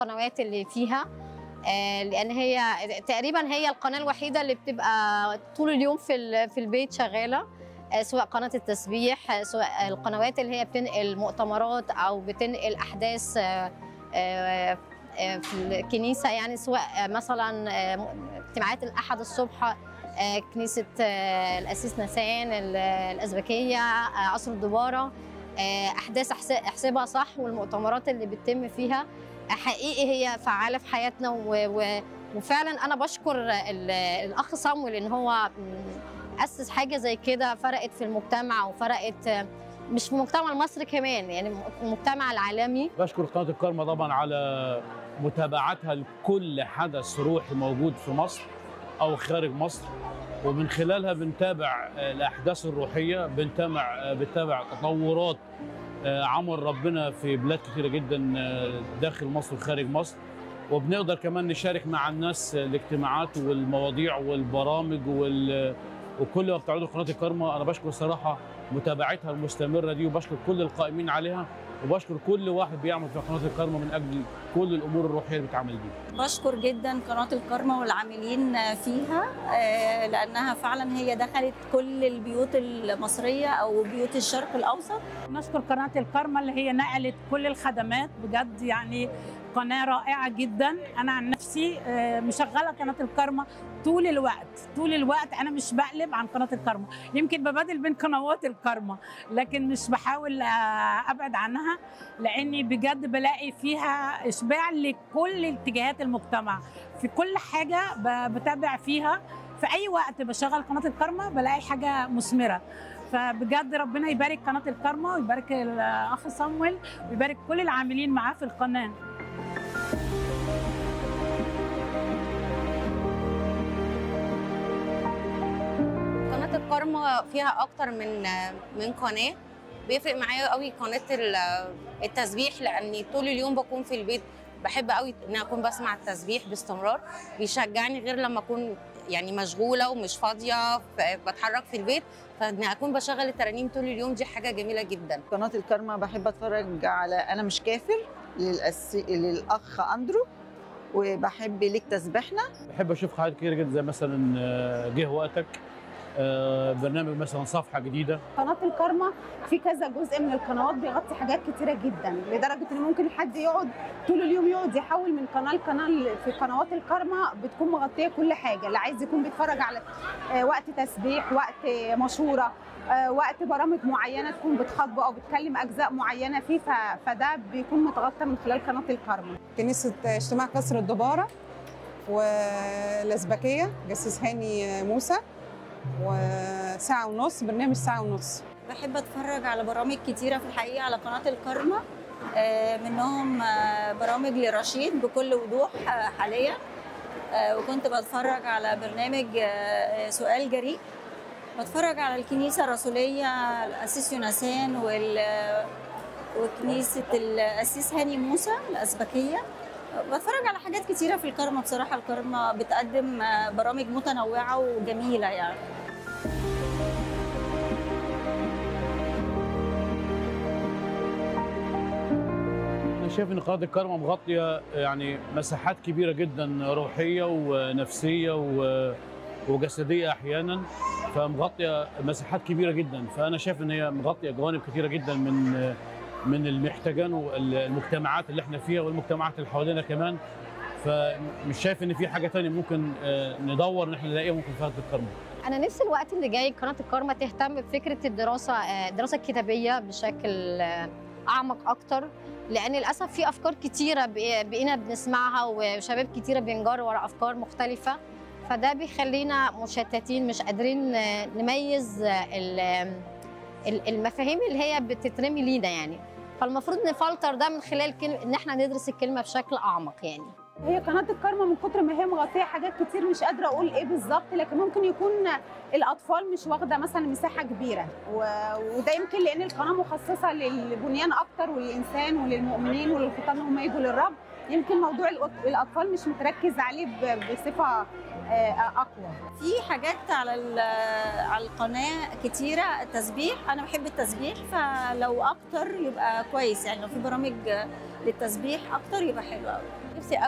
القنوات اللي فيها آه، لان هي تقريبا هي القناه الوحيده اللي بتبقى طول اليوم في ال- في البيت شغاله آه، سواء قناه التسبيح آه، سواء القنوات اللي هي بتنقل مؤتمرات او بتنقل احداث آه، آه، آه، في الكنيسه يعني سواء آه، مثلا آه، اجتماعات الاحد الصبح آه، كنيسه آه، الاسيس نسان ال- الازبكيه آه، قصر الدباره آه، احداث أحس- احسبها صح والمؤتمرات اللي بتتم فيها حقيقي هي فعاله في حياتنا و... و... وفعلا انا بشكر ال... الاخ صامويل ان هو م، اسس حاجه زي كده فرقت في المجتمع وفرقت آه، مش في المجتمع المصري كمان يعني المجتمع العالمي بشكر قناه الكرمة طبعا على متابعتها لكل حدث روحي موجود في مصر او خارج مصر ومن خلالها بنتابع آه، الاحداث الروحيه بنتابع آه، بنتابع تطورات آه، عمل ربنا في بلاد كثيره جدا آه، داخل مصر وخارج مصر وبنقدر كمان نشارك مع الناس آه، الاجتماعات والمواضيع والبرامج وال وكل ما بتعرضه قناه الكرمة انا بشكر صراحه متابعتها المستمره دي وبشكر كل القائمين عليها وبشكر كل واحد بيعمل في قناه الكرمة من اجل كل الامور الروحيه اللي بتعمل بيها بشكر جدا قناة الكرمة والعاملين فيها آه، لأنها فعلا هي دخلت كل البيوت المصرية أو بيوت الشرق الأوسط نشكر قناة الكرمة اللي هي نقلت كل الخدمات بجد يعني قناة رائعة جدا أنا عن نفسي آه، مشغلة قناة الكرمة طول الوقت طول الوقت أنا مش بقلب عن قناة الكرمة يمكن ببادل بين قنوات الكرمة لكن مش بحاول آه، أبعد عنها لأني بجد بلاقي فيها إشباع لكل اتجاهات المجتمع في كل حاجة ب- بتابع فيها في أي وقت بشغل قناة الكرمة بلاقي حاجة مثمرة فبجد ربنا يبارك قناه الكرمة ويبارك الاخ صامويل ويبارك كل العاملين معاه في القناه قناة الكارما فيها أكتر من من قناة بيفرق معايا قوي قناة ال- التسبيح لأني طول اليوم بكون في البيت بحب قوي إن أنا أكون بسمع التسبيح باستمرار بيشجعني غير لما أكون يعني مشغولة ومش فاضية ف- بتحرك في البيت فإن أكون بشغل الترانيم طول اليوم دي حاجة جميلة جدا قناة الكرمة بحب اتفرج على أنا مش كافر للأس... للأخ أندرو وبحب ليك تسبيحنا بحب اشوف حاجات كتير جدا زي مثلا آه، جه وقتك آه، برنامج مثلا صفحه جديده قناة الكرمة في كذا جزء من القنوات بيغطي حاجات كتيرة جدا لدرجة ان ممكن حد يقعد طول اليوم يقعد يحول من قناة لقناة في قنوات الكرمة بتكون مغطية كل حاجة اللي عايز يكون بيتفرج على آه، وقت تسبيح وقت آه، مشورة آه، وقت برامج معينة تكون بتخاطبه او بتكلم اجزاء معينة فيه ف- فده بيكون متغطى من خلال قناة الكرمة كنيسة اجتماع قصر الدبارة والأزبكية جسيس هاني موسى وساعة ونص برنامج ساعة ونص بحب أتفرج على برامج كتيرة في الحقيقة على قناة الكرمة آه، منهم آه، برامج لرشيد بكل وضوح آه، حاليا آه، وكنت بتفرج على برنامج آه، سؤال جريء بتفرج على الكنيسة الرسولية الأسيس يونسان وال وكنيسة الأسيس هاني موسى الأزبكية بتفرج على حاجات كتيرة في الكرمة بصراحة الكرمة بتقدم آه، برامج متنوعة وجميلة يعني انا شايف ان قناه الكرمة مغطيه يعني مساحات كبيره جدا روحيه ونفسيه و- وجسديه احيانا فمغطيه مساحات كبيره جدا فانا شايف ان هي مغطيه جوانب كثيره جدا من من المحتاجان المجتمعات اللي احنا فيها والمجتمعات اللي حوالينا كمان فمش شايف ان في حاجه تانية ممكن آه، ندور ان احنا نلاقيها ممكن في قناه الكرمة انا نفسي الوقت اللي جاي قناه الكارما تهتم بفكره الدراسه آه، الدراسه الكتابيه بشكل آه، اعمق اكتر لان للاسف في افكار كتيره بق- بقينا بنسمعها وشباب كتيره بينجروا ورا افكار مختلفه فده بيخلينا مشتتين مش قادرين آه، نميز آه، ال- ال- المفاهيم اللي هي بتترمي لينا يعني فالمفروض نفلتر ده من خلال كلمة ان احنا ندرس الكلمه بشكل اعمق يعني هي قناة الكرمة من كتر ما هي مغطية حاجات كتير مش قادرة أقول إيه بالظبط لكن ممكن يكون الأطفال مش واخدة مثلا مساحة كبيرة و... وده يمكن لأن القناة مخصصة للبنيان أكتر وللإنسان وللمؤمنين وللخطاب إن هم يجوا للرب يمكن موضوع الأط- الاطفال مش متركز عليه ب- بصفه آه، اقوى في حاجات على ال- على القناه كتيره تسبيح انا بحب التسبيح فلو اكتر يبقى كويس يعني لو في برامج للتسبيح اكتر يبقى حلو قوي نفسي